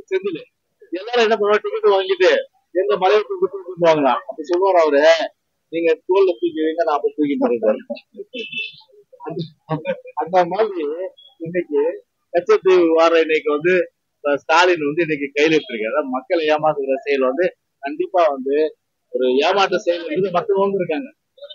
செந்தில் எல்லாரும் என்ன பண்ணுவாங்க டிக்கெட் வாங்கிட்டு எந்த மலையை தூக்கி வாங்கலாம் அப்ப சொல்லுவார் அவரு நீங்க தோல்ல தூக்கி வைங்க நான் அப்ப தூக்கி தரேன் அந்த மாதிரி இன்னைக்கு கச்சத்தீவு வார இன்னைக்கு வந்து அஹ், ஸ்டாலின் வந்து இன்னைக்கு கையில் எடுத்திருக்காரு அதாவது மக்களை ஏமாத்துகிற செயல் வந்து கண்டிப்பா வந்து ஒரு ஏமாற்ற செயல் வந்து மக்கள் வந்து இருக்காங்க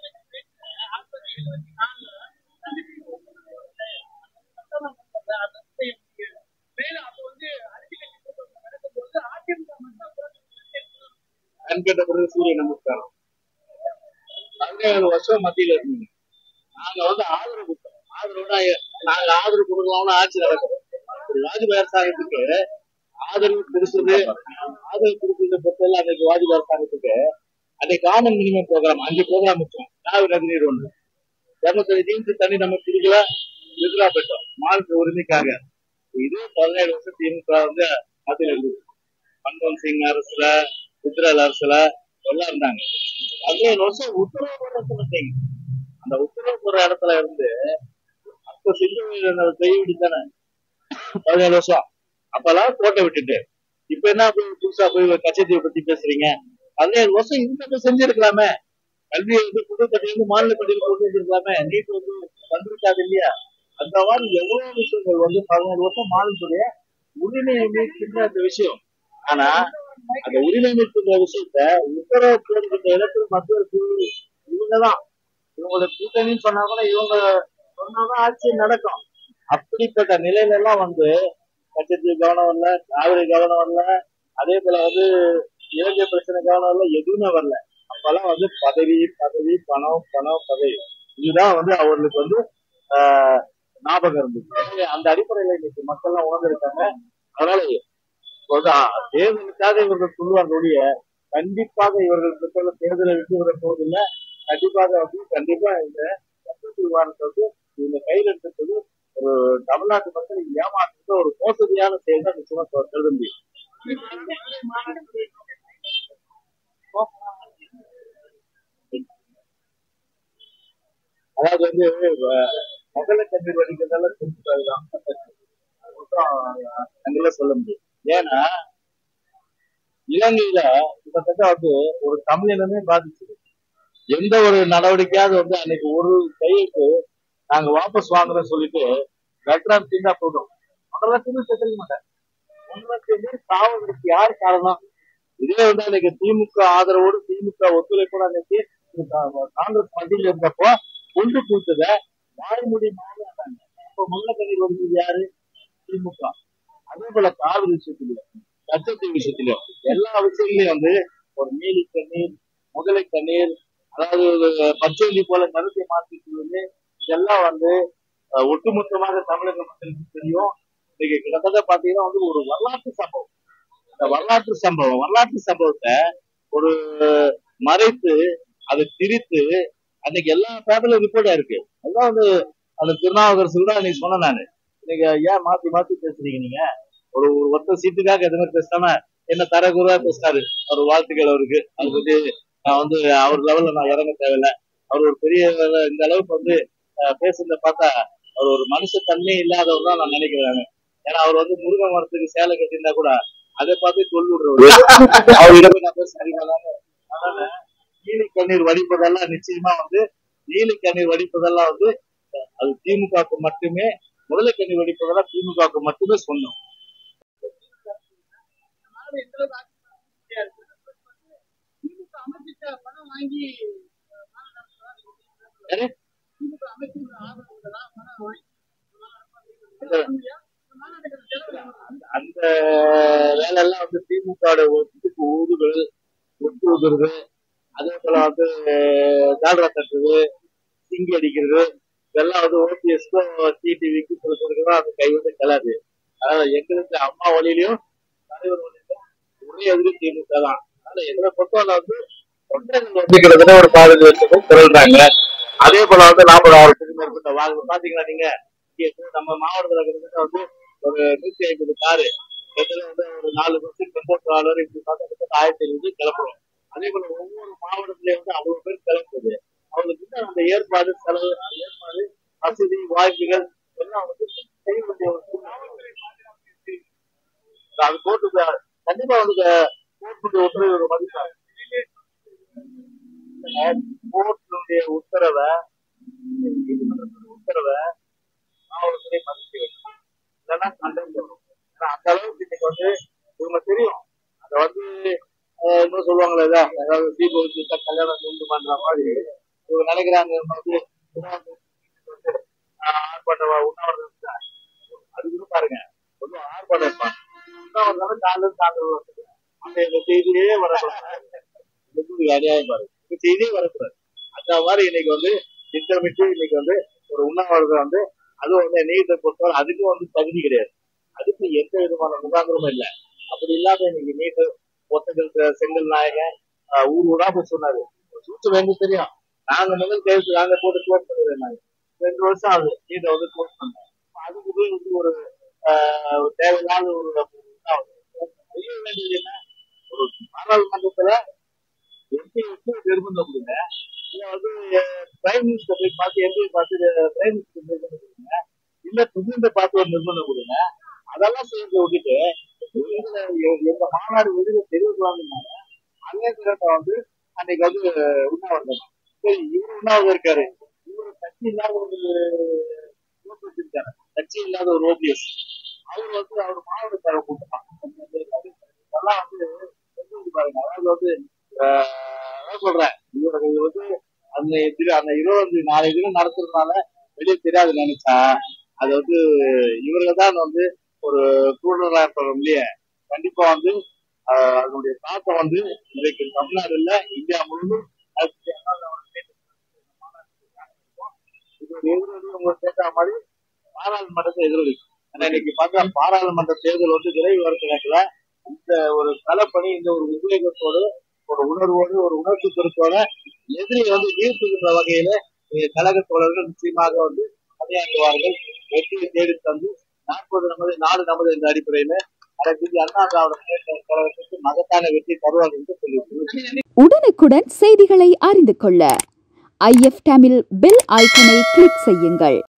கண் கேட்ட பிறகு சூரிய நமஸ்காரம் பதினேழு வருஷம் மத்தியில இருந்தீங்க நாங்க வந்து ஆதரவு கொடுத்தோம் ஆதரவுனா நாங்க ஆதரவு கொடுக்கலாம்னு ஆட்சி நடக்கும் ஒரு வாஜ்பாய் அரசாங்கத்துக்கு ஆதரவு கொடுத்தது ஆதரவு கொடுத்தது பொறுத்தவரை அன்னைக்கு வாஜ்பாய் அரசாங்கத்துக்கு அன்னைக்கு காமன் மினிமம் ப்ரோக்ராம் அஞ்சு ப்ரோக்ராம் வச்சோம் காவிரி நதிநீர் ஒன்று இருநூத்தி டீம்ஸ் தண்ணி நம்ம கொடுக்கல வித்ரா பெற்றோம் மாநில உரிமைக்காக இதே பதினேழு வருஷம் திமுக வந்து மத்தியில் இருந்தது மன்மோகன் சிங் அரசுல குஜரால் அரசுல எல்லாம் இருந்தாங்க பதினேழு வருஷம் உத்தரவு போடுற இடத்துல செய்யுங்க. அந்த உத்தரவு போடுற இடத்துல இருந்து அப்ப செஞ்சு கைவிடி தானே பதினேழு வருஷம் அப்பெல்லாம் கோட்டை விட்டுட்டு இப்ப என்ன போய் புதுசா போய் கச்சத்தீவை பத்தி பேசுறீங்க பதினேழு வருஷம் இருந்தப்ப செஞ்சிருக்கலாமே கல்வியை வந்து புது பட்டியல் மாநில பட்டியல் கொண்டு வந்திருக்கலாமே நீட் வந்து வந்திருக்காது இல்லையா அந்த மாதிரி எவ்வளவு விஷயங்கள் வந்து பதினேழு வருஷம் மாநிலத்துடைய உரிமையை மீட்கின்ற அந்த விஷயம் ஆனா அந்த உரிமை மீட்கின்ற விஷயத்த உத்தரவு போடுகின்ற இடத்துல மத்திய அரசு இவங்கதான் இவங்களுக்கு கூட்டணின்னு சொன்னா கூட இவங்க சொன்னாதான் ஆட்சி நடக்கும் அப்படிப்பட்ட நிலையில எல்லாம் வந்து கட்சத்தீவு கவனம் வரல காவிரி கவனம் வரல அதே போல வந்து இலங்கை பிரச்சனை கவனம் வரல எதுவுமே வரல அப்பெல்லாம் வந்து பதவி பதவி பணம் பணம் பதவி இதுதான் வந்து அவர்களுக்கு வந்து ஆஹ், ஞாபகம் இருந்தது எனவே அந்த அடிப்படையில இன்னைக்கு மக்கள் எல்லாம் உணர்ந்திருக்காங்க அதனால இப்ப வந்து ஆ, தேர்தலுக்காக இவர்கள் சொல்லுவார்களுடைய கண்டிப்பாக இவர்கள் பெற்ற தேர்தலை விட்டு விட போவதில்லை கண்டிப்பாக வந்து கண்டிப்பா இந்த கட்சி விவாதத்தை வந்து இந்த கையில் எடுத்தது ஒரு தமிழ்நாட்டு மக்களை ஏமாற்றுற ஒரு மோசடியான செயல் தான் நிச்சயமா கருத முடியும் அதாவது வந்து அஹ், மகள கண்ணீர் வடிக்கிறதால குறிப்பிட்டதுதான் கண்டிப்பா சொல்ல முடியும் ஏன்னா இலங்கையில கிட்டத்தட்ட வந்து ஒரு தமிழினமே பாதிச்சது எந்த ஒரு நடவடிக்கையாவது வந்து அன்னைக்கு ஒரு கையெழுத்து நாங்க வாபஸ் வாங்குறோம்னு சொல்லிட்டு லெட்டர் தீண்டா போதும் ஒன்றரை லட்சம் செத்துக்க மாட்டேன் ஒன்றரை லட்சம் பேர் சாவதற்கு யார் காரணம் இதே வந்து அன்னைக்கு திமுக ஆதரவோடு திமுக ஒத்துழைப்போடு அன்னைக்கு கா- காங்கிரஸ் மத்தியில் இருந்தப்போ ஒன்று கூட்டத வாய்மொழி மாறினாங்க அப்ப முல்ல கண்ணீர் வந்தது யாரு திமுக அதே போல காவிரி விஷயத்திலும் கச்சத்தீவு விஷயத்திலும் எல்லா விஷயங்களையும் வந்து ஒரு நீலி கண்ணீர் முதலை கண்ணீர் அதாவது பச்சை போல கருத்தை மாற்றிக்கிறது இதெல்லாம் வந்து அஹ், ஒட்டுமொத்தமாக தமிழக மக்களுக்கு தெரியும் இன்னைக்கு கிட்டத்தட்ட பாத்தீங்கன்னா வந்து ஒரு வரலாற்று சம்பவம் இந்த வரலாற்று சம்பவம் வரலாற்று சம்பவத்தை ஒரு மறைத்து அதை திரித்து அன்னைக்கு எல்லா பேப்பர்லயும் ரிப்போர்ட்டா இருக்கு அதான் வந்து அந்த திருநாவுக்கரசு கூட அன்னைக்கு சொன்னேன் நானு நீங்க ஏன் மாத்தி மாத்தி பேசுறீங்க நீங்க ஒரு ஒரு ஒத்த சீட்டுக்காக எதுவுமே பேசாம என்ன தரகுறா பேசினாரு அவர் வாழ்த்துக்கள் அவருக்கு அது பத்தி நான் வந்து அவர் லெவல்ல நான் இறங்க தேவையில்லை அவர் ஒரு பெரிய level- இந்த அளவுக்கு வந்து அஹ், பேசுறத பார்த்தா அவர் ஒரு மனுஷ தன்மையே இல்லாதவர் தான் நான் நினைக்கிறேன் ஏன்னா அவர் வந்து முருக மரத்துக்கு சேலை கட்டியிருந்தா கூட அதை பார்த்து கொண்டு விடுறவர் அவரிடம் போய் நான் பேச அறிவாங்க அதனால நீலி கண்ணீர் வடிப்பதெல்லாம் நிச்சயமா வந்து நீலி கண்ணீர் வடிப்பதெல்லாம் வந்து அது திமுகவுக்கு மட்டுமே முதலை கண்ணீர் வடிப்பதெல்லாம் திமுகவுக்கு மட்டுமே சொந்தம் திமுக அமைச்சிட்ட பணம் வாங்கி யாரு? திமுக அமைச்சர் ஆதரவு கொடுத்ததா பணம் வாங்கி அந்த வேலையெல்லாம் வந்து திமுக ஒட்டுக்கு ஊதுகள் ஒட்டு ஊதுறது அதே போல வந்து ஜால்ரா தட்டுறது சிங்கி அடிக்கிறது இதெல்லாம் வந்து ஓபிஎஸ்க்கும் டிடிவிக்கும் சில பேருக்கு அது கை வந்து கிளாது அதனால எங்களுக்கு அம்மா வழியிலையும் தலைவர் வழியிலும் ஒரே எதிரி திமுக தான் அதனால எங்களை பொறுத்தவரை வந்து தொண்டர்கள் வந்து கிட்டத்தட்ட ஒரு பதினஞ்சு லட்சம் திரள்றாங்க அதே போல வந்து நாற்பதாயிரத்துக்கு மேற்பட்ட வாங்க பாத்தீங்களா நீங்க இங்க இருந்து நம்ம மாவட்டத்துல கிட்டத்தட்ட வந்து ஒரு நூத்தி ஐம்பது காரு கிட்டத்தட்ட வந்து ஒரு நாலு பர்சன்ட் கம்போஸ்டர் இப்படி பார்த்தா கிட்டத்தட்ட ஆயிரத்தி ஐநூறு கிளப்புறோம் அதே போல ஒவ்வொரு மாவட்டத்திலயும் வந்து அவ்வளவு பேர் கிளம்புது அவங்களுக்கு இன்னும் அந்த ஏற்பாடு செலவு அந்த ஏற்பாடு வசதி வாய்ப்புகள் எல்லாம் வந்து செய்ய வேண்டிய ஒரு சூழ்நிலை. அது கோர்ட்டுக்கு கண்டிப்பா வந்து கோர்ட்டுடைய உத்தரவு ஒரு மதிப்பாங்க கோர்ட்டுடைய உத்தரவை நீதிமன்றத்துடைய உத்தரவை காவல்துறை மதிக்க வேண்டும் இல்லைன்னா கண்டனம் பண்ணணும் ஏன்னா அந்த அளவுக்கு இன்னைக்கு வந்து இவங்க தெரியும் அதை வந்து ஆஹ் இன்னும் சொல்லுவாங்களே இதை, அதாவது தீப வச்சு கல்யாணம் உண்டு பண்ற மாதிரி இவங்க நினைக்கிறாங்க இவங்க வந்து வந்து, ஆஹ் ஆர்ப்பாட்டம் உண்ணாவிரதம் இருந்தா. அதுக்கு பாருங்க கொஞ்சம் ஆர்ப்பாட்டம் இருப்பாங்க உண்ணாவிரதம் காலையில் சாயந்தரம் வருது. அந்த இந்த செய்தியே வரக்கூடாது இது ஒரு அநியாயம் பாருங்க இந்த செய்தியே வரக்கூடாது அந்த மாதிரி இன்னைக்கு வந்து திட்டமிட்டு இன்னைக்கு வந்து ஒரு உண்ணாவிரதம் வந்து அதுவும் வந்து நீட்டை பொறுத்தவரை அதுக்கும் வந்து தகுதி கிடையாது அதுக்கு எந்த விதமான முகாந்திரமும் இல்லை அப்படி இல்லாம இன்னைக்கு நீட்டு ஒத்தங்கள் செங்கல் நாயகன் ஆஹ் ஊர் ஊரா போய் சொன்னாரு சூத்து வேண்டு தெரியும் நாங்க முதல் கேஸ் நாங்க போட்டு க்ளோஸ் பண்ணிடுறேன் நாங்க ரெண்டு வருஷம் ஆகுது நீட்டை வந்து க்ளோஸ் பண்ணேன் அதுக்கு போய் வந்து ஒரு ஆஹ் ஒரு தேவையில்லாத ஒரு உண்ணாவிரதம். செய்ய வேண்டியது என்ன ஒரு பாராளுமன்றத்துல எம்பி வந்து நிர்பந்தம் கொடுங்க இல்ல வந்து பிரைம் மினிஸ்டர் போய் பார்த்து எம்பி பார்த்து பிரைம் மினிஸ்டர் நிர்பந்தம் கொடுங்க இல்ல பிரசிடண்ட பார்த்து ஒரு நிர்பந்தம் கொடுங்க அதெல்லாம் செய்ய விட்டுட்டு வெளியில எ- எங்க மாநாடு வெளியில தெரிவிக்கலாம்னால அலேந்திரத்தை வந்து அன்னைக்கு வந்து உண்ணாவிரதம் சரி இவர் உண்ணாவிரதம் இருக்காரு இவர் கட்சி இல்லாத ஒரு ஓபிஎஸ் இருக்காரு கட்சி இல்லாத ஒரு ஓபிஎஸ் அவர் வந்து அவர் மாவட்டக்கார கூட்டலாம் இதெல்லாம் வந்து எப்படி பாருங்க அதாவது வந்து ஆஹ் அதான் சொல்றேன் இவருக்கு இது வந்து அந்த திரு அந்த இருபது நாளை தினம் நடத்துறதுனால வெளியே தெரியாது நினைச்சா அது வந்து இவர்கள் தான் வந்து ஒரு கூடுதலா இருப்பாங்க இல்லையே கண்டிப்பா வந்து ஆஹ் அதனுடைய தாக்கம் வந்து இன்றைக்கு தமிழ்நாடு இல்ல இந்தியா முழுவதும் அதுக்கு இது ஒரு எதிரொலி உங்களுக்கு கேட்ட மாதிரி பாராளுமன்றத்தை எதிரொலிக்கும் ஆனா இன்னைக்கு பார்த்தா பாராளுமன்ற தேர்தல் வந்து விரைவு வர கணக்குல இந்த ஒரு களப்பணி இந்த ஒரு உத்வேகத்தோடு ஒரு உணர்வோடு ஒரு உணர்ச்சி பெருக்கோட எதிரி வந்து ஈர்த்துகின்ற வகையில எங்க கழக தோழர்கள் நிச்சயமாக வந்து பணியாற்றுவார்கள் வெற்றியை தேடி தந்து நாற்பது நமது நாடு நமது என்ற அடிப்படையில அதற்கு அண்ணா திராவிட முன்னேற்ற கழகத்துக்கு மகத்தான வெற்றி தருவார்கள் என்று சொல்லியிருக்கிறேன் உடனுக்குடன் செய்திகளை அறிந்து கொள்ள ஐஎஃப் தமிழ் பெல் ஐக்கனை கிளிக் செய்யுங்கள்